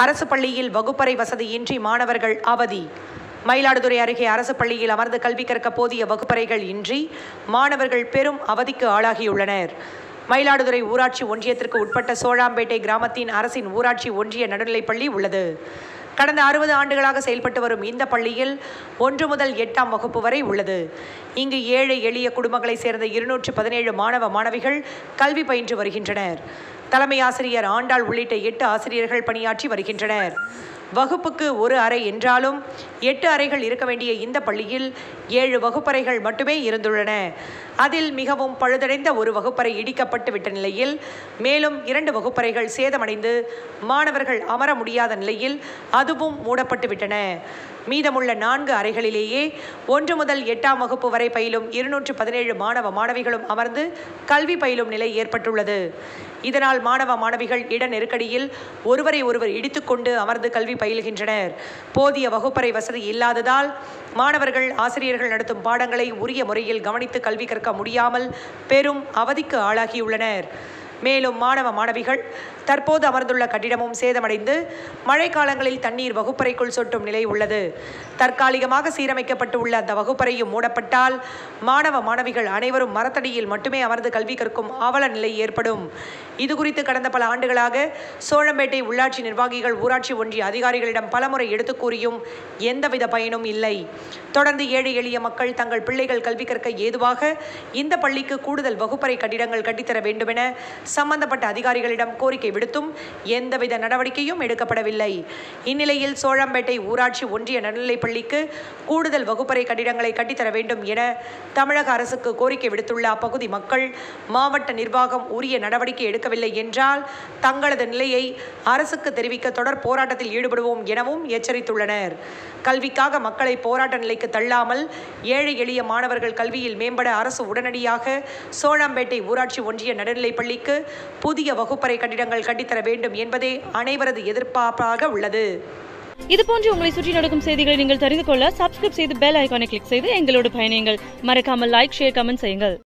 அரசு பள்ளியில் வகுப்பறை வசதியின்றி மாணவர்கள் அவதி மயிலாடுதுறை அருகே அரசு பள்ளியில் அமர்ந்து கல்வி கற்க போதிய வகுப்பறைகள் இன்றி மாணவர்கள் பெரும் அவதிக்கு ஆளாகியுள்ளனர் மயிலாடுதுறை ஊராட்சி ஒன்றியத்திற்கு உட்பட்ட சோழாம்பேட்டை கிராமத்தின் அரசின் ஊராட்சி ஒன்றிய நடுநிலைப்பள்ளி உள்ளது கடந்த அறுபது ஆண்டுகளாக செயல்பட்டு வரும் இந்த பள்ளியில் ஒன்று முதல் எட்டாம் வகுப்பு வரை உள்ளது இங்கு ஏழை எளிய குடும்பங்களைச் சேர்ந்த இருநூற்று பதினேழு மாணவ மாணவிகள் கல்வி பயின்று வருகின்றனர் தலைமை ஆசிரியர் ஆண்டாள் உள்ளிட்ட எட்டு ஆசிரியர்கள் பணியாற்றி வருகின்றனர் வகுப்புக்கு ஒரு அறை என்றாலும் எட்டு அறைகள் இருக்க வேண்டிய இந்த பள்ளியில் ஏழு வகுப்பறைகள் மட்டுமே இருந்துள்ளன அதில் மிகவும் பழுதடைந்த ஒரு வகுப்பறை இடிக்கப்பட்டு விட்ட நிலையில் மேலும் இரண்டு வகுப்பறைகள் சேதமடைந்து மாணவர்கள் அமர முடியாத நிலையில் அதுவும் மூடப்பட்டு விட்டன மீதமுள்ள நான்கு அறைகளிலேயே ஒன்று முதல் எட்டாம் வகுப்பு வரை பயிலும் இருநூற்று பதினேழு மாணவ மாணவிகளும் அமர்ந்து கல்வி பயிலும் நிலை ஏற்பட்டுள்ளது இதனால் மாணவ மாணவிகள் இட நெருக்கடியில் ஒருவரை ஒருவர் இடித்துக்கொண்டு அமர்ந்து கல்வி பயில்கின்றனர் போதிய வகுப்பறை வசதி இல்லாததால் மாணவர்கள் ஆசிரியர்கள் நடத்தும் பாடங்களை உரிய முறையில் கவனித்து கல்வி கற்க முடியாமல் பெரும் அவதிக்கு ஆளாகியுள்ளனர் மேலும் மாணவ மாணவிகள் தற்போது அமர்ந்துள்ள கட்டிடமும் சேதமடைந்து மழைக்காலங்களில் தண்ணீர் வகுப்பறைக்குள் சொட்டும் நிலை உள்ளது தற்காலிகமாக சீரமைக்கப்பட்டு உள்ள அந்த வகுப்பறையும் மூடப்பட்டால் மாணவ மாணவிகள் அனைவரும் மரத்தடியில் மட்டுமே அமர்ந்து கல்வி கற்கும் அவல நிலை ஏற்படும் இது குறித்து கடந்த பல ஆண்டுகளாக சோழம்பேட்டை உள்ளாட்சி நிர்வாகிகள் ஊராட்சி ஒன்றிய அதிகாரிகளிடம் பலமுறை எடுத்துக் கூறியும் எந்தவித பயனும் இல்லை தொடர்ந்து ஏழை எளிய மக்கள் தங்கள் பிள்ளைகள் கல்வி கற்க ஏதுவாக இந்த பள்ளிக்கு கூடுதல் வகுப்பறை கட்டிடங்கள் கட்டித்தர வேண்டுமென சம்பந்தப்பட்ட அதிகாரிகளிடம் கோரிக்கை விடுத்தும் எந்தவித நடவடிக்கையும் எடுக்கப்படவில்லை இந்நிலையில் சோழம்பேட்டை ஊராட்சி ஒன்றிய நடுநிலைப் பள்ளிக்கு கூடுதல் வகுப்பறை கட்டிடங்களை கட்டித்தர வேண்டும் என தமிழக அரசுக்கு கோரிக்கை விடுத்துள்ள அப்பகுதி மக்கள் மாவட்ட நிர்வாகம் உரிய நடவடிக்கை எடுக்கவில்லை என்றால் தங்களது நிலையை அரசுக்கு தெரிவிக்க தொடர் போராட்டத்தில் ஈடுபடுவோம் எனவும் எச்சரித்துள்ளனர் கல்விக்காக மக்களை போராட்ட நிலைக்கு தள்ளாமல் ஏழை எளிய மாணவர்கள் கல்வியில் மேம்பட அரசு உடனடியாக சோழம்பேட்டை ஊராட்சி ஒன்றிய நடுநிலைப் பள்ளிக்கு புதிய வகுப்பறை கட்டிடங்கள் கட்டித்தர வேண்டும் என்பதே அனைவரது எதிர்பார்ப்பாக உள்ளது இது போன்று உங்களை சுற்றி நடக்கும் செய்திகளை நீங்கள் தெரிந்து கொள்ள சப்ஸ்கிரைப் செய்து பெல் ஐகானை கிளிக் செய்து எங்களோடு பயணியுங்கள் மறக்காமல் லைக் ஷேர் கமெண்ட் செய்யுங்கள்